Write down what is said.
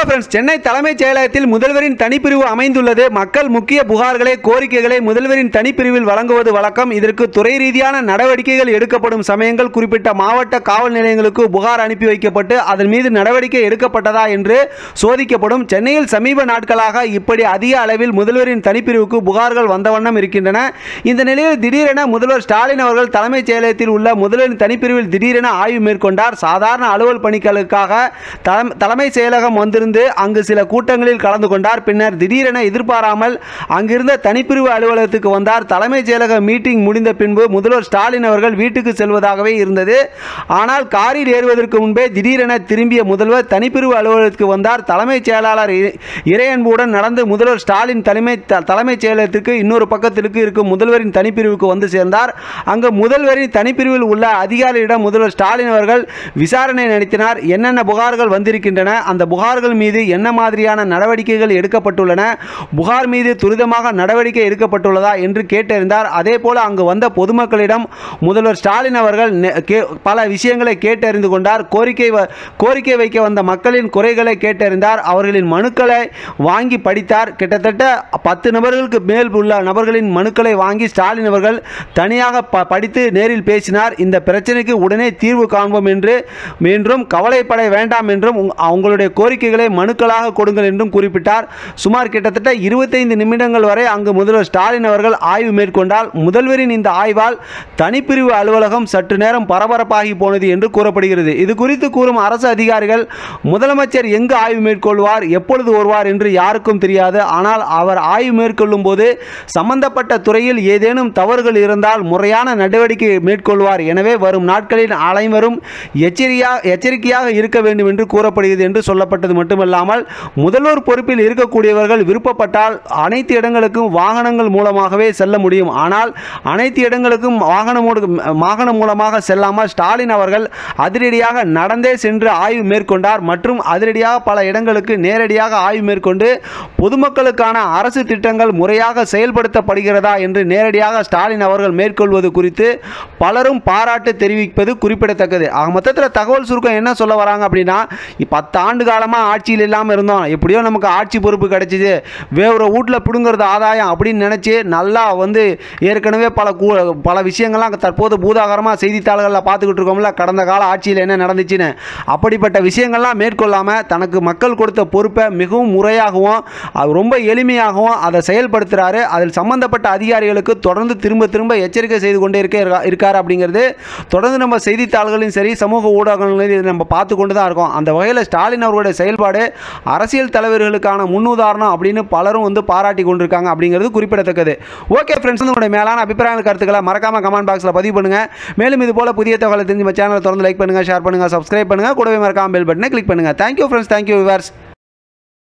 friends Chennai தலைமைச் செயலகத்தில் முதல்வரின் தனிப்பிரிவு அமைந்துள்ளது மக்கள் முக்கிய புகார்களை கோரிக்கைகளை முதல்வரின் தனிப்பிரிவில் வழங்குவது வழக்கம் இதற்கு துறை ரீதியான நடவடிக்கைகள் எடுக்கப்படும் சமயங்கள் குறிப்பிட்ட மாவட்ட காவல் நிலையங்களுக்கு புகார் அனுப்பி வைக்கப்பட்டு அதன் மீது நடவடிக்கை எடுக்கப்பட்டதா என்று சோதிக்கப்படும் சென்னையில் சமீப நாட்களாக இப்படி அதிக அளவில் முதல்வரின் தனிப்பிரிவுக்கு புகார்கள் வந்த வண்ணம் இருக்கின்றன இந்த நிலையில் திடீரென முதல்வர் ஸ்டாலின் அவர்கள் தலைமைச் செயலகத்தில் உள்ள முதல்வரின் தனிப்பிரிவில் திடீரென ஆய்வு மேற்கொண்டார் சாதாரண அலுவல் பணிகளுக்காக தலம்- தலைமை செயலகம் வந்திருந்து அங்கு சில கூட்டங்களில் கலந்து கொண்டார் பின்னர் திடீரென எதிர்பாராமல் அங்கிருந்த தனிப்பிரிவு அலுவலகத்துக்கு வந்தார் தலைமைச் செயலக மீட்டிங் முடிந்த பின்பு முதல்வர் ஸ்டாலின் அவர்கள் வீட்டுக்கு செல்வதாகவே இருந்தது ஆனால் காரில் ஏறுவதற்கு முன்பே திடீரென திரும்பிய முதல்வர் தனிப்பிரிவு அலுவலகத்துக்கு வந்தார் தலைமைச் செயலாளர் இ- இறையன்புடன் நடந்து முதல்வர் ஸ்டாலின் தலைமை த- தலைமைச் செயலகத்துக்கு இன்னொரு பக்கத்திற்கு இருக்கும் முதல்வரின் தனிப்பிரிவுக்கு வந்து சேர்ந்தார் அங்கு முதல்வரின் தனிப்பிரிவில் உள்ள அதிகாரியிடம் முதல்வர் ஸ்டாலின் அவர்கள் விசாரணை நடத்தினார் என்னென்ன புகார்கள் வந்திருக்கின்றன அந்த புகார்கள் மீது என்ன மாதிரியான நடவடிக்கைகள் எடுக்கப்பட்டுள்ளன புகார் மீது துரிதமாக நடவடிக்கை எடுக்கப்பட்டுள்ளதா என்று கேட்டறிந்தார் அதே போல அங்கு வந்த பொதுமக்களிடம் முதல்வர் ஸ்டாலின் அவர்கள் நெ- கே- பல விஷயங்களை கேட்டறிந்து கொண்டார் கோரிக்கை வ- கோரிக்கை வைக்க வந்த மக்களின் குறைகளை கேட்டறிந்தார் அவர்களின் மனுக்களை வாங்கி படித்தார் கிட்டத்தட்ட பத்து நபர்களுக்கு மேல் உள்ள நபர்களின் மனுக்களை வாங்கி ஸ்டாலின் அவர்கள் தனியாக ப- படித்து நேரில் பேசினார் இந்த பிரச்சனைக்கு உடனே தீர்வு காண்போம் என்று என்றும் கவலைப்பட வேண்டாம் என்றும் உங்- உங்களுடைய கோரிக்கைகளை மனுக்களாக கொடுங்கள் என்றும் குறிப்பிட்டார் சுமார் கிட்டத்தட்ட இருபத்தைந்து நிமிடங்கள் வரை அங்கு முதல்வர் ஸ்டாலின் அவர்கள் ஆய்வு மேற்கொண்டால் முதல்வரின் இந்த ஆய்வால் தனிப்பிரிவு அலுவலகம் சற்று நேரம் பரபரப்பாகி போனது என்று கூறப்படுகிறது இது குறித்து கூறும் அரசு அதிகாரிகள் முதலமைச்சர் எங்கு ஆய்வு மேற்கொள்வார் எப்பொழுது வருவார் என்று யாருக்கும் தெரியாது ஆனால் அவர் ஆய்வு மேற்கொள்ளும் போது சம்பந்தப்பட்ட துறையில் ஏதேனும் தவறுகள் இருந்தால் முறையான நடவடிக்கை மேற்கொள்வார் எனவே வரும் நாட்களில் அனைவரும் எச்சரிக்கையாக எச்சரிக்கையாக இருக்க வேண்டும் என்று கூறப்படுகிறது என்று சொல்லப்பட்டது மட்டுமல்லாமல் முதல்வர் பொறுப்பில் இருக்கக்கூடியவர்கள் விருப்பப்பட்டால் அனைத்து இடங்களுக்கும் வாகனங்கள் மூலமாகவே செல்ல முடியும் ஆனால் அனைத்து இடங்களுக்கும் வாகனம் மூல- வாகனம் மூலமாக செல்லாமல் ஸ்டாலின் அவர்கள் அதிரடியாக நடந்தே சென்று ஆய்வு மேற்கொண்டார் மற்றும் அதிரடியாக பல இடங்களுக்கு நேரடியாக ஆய்வு மேற்கொண்டு பொதுமக்களுக்கான அரசு திட்டங்கள் முறையாக செயல்படுத்தப்படுகிறதா என்று நேரடியாக ஸ்டாலின் அவர்கள் மேற்கொள்வது குறித்து பலரும் பாராட்டு தெரிவிப்பது குறிப்பிடத்தக்கது ஆக மொத்தத்தில் தகவல் சுருக்கம் என்ன சொல்ல வராங்க அப்படின்னா இ- பத்து ஆண்டு காலமாக ஆட்சியில் இல்லாமல் இருந்தோம் எப்படியோ நமக்கு ஆட்சி பொறுப்பு கிடைச்சிது வேற வீட்டில் பிடுங்கிறது ஆதாயம் அப்படின்னு நினச்சி நல்லா வந்து ஏற்கனவே பல கூ பல விஷயங்கள்லாம் தற்போது பூதாகரமாக செய்தித்தாள்களில் பார்த்துக்கிட்டு இருக்கோம்ல கடந்த கால ஆட்சியில் என்ன நடந்துச்சுன்னு அப்படிப்பட்ட விஷயங்கள்லாம் மேற்கொள்ளாமல் தனக்கு மக்கள் கொடுத்த பொறுப்பை மிகவும் முறையாகவும் அது ரொம்ப எளிமையாகவும் அதை செயல்படுத்துகிறாரு அதில் சம்பந்தப்பட்ட அதிகாரிகளுக்கு தொடர்ந்து திரும்ப திரும்ப எச்சரிக்கை செய்து கொண்டே இருக்க இருக்கா- இருக்காரு அப்படிங்கிறது தொடர்ந்து நம்ம செய்தித்தாள்களையும் சரி சமூக ஊடகங்களையும் இதை நம்ம பார்த்து கொண்டு தான் இருக்கோம் அந்த வகையில் ஸ்டாலின் அவர்களுடைய செயல்பாடு அரசியல் தலைவர்களுக்கான முன்னுதாரணம் அப்படின்னு பலரும் வந்து பாராட்டி கொண்டிருக்காங்க அப்படிங்கிறது குறிப்பிடத்தக்கது ஓகே ஃப்ரெண்ட்ஸ் உங்களுடைய மேலான அபிப்பிராய கருத்துக்களை மறக்காம கமெண்ட் பாக்ஸில் பதிவு பண்ணுங்க மேலும் இது போல புதிய தகவலை தெரிஞ்சு நம்ம சேனலை தொடர்ந்து லைக் பண்ணுங்க ஷேர் பண்ணுங்க சப்ஸ்கிரைப் பண்ணுங்க கூடவே மறக்காம பெல் பட்டனை கிளிக் பண்ணுங்க தேங்க்யூ ஃப்ரெண்ட்ஸ் தேங்க்யூ விவர்ஸ்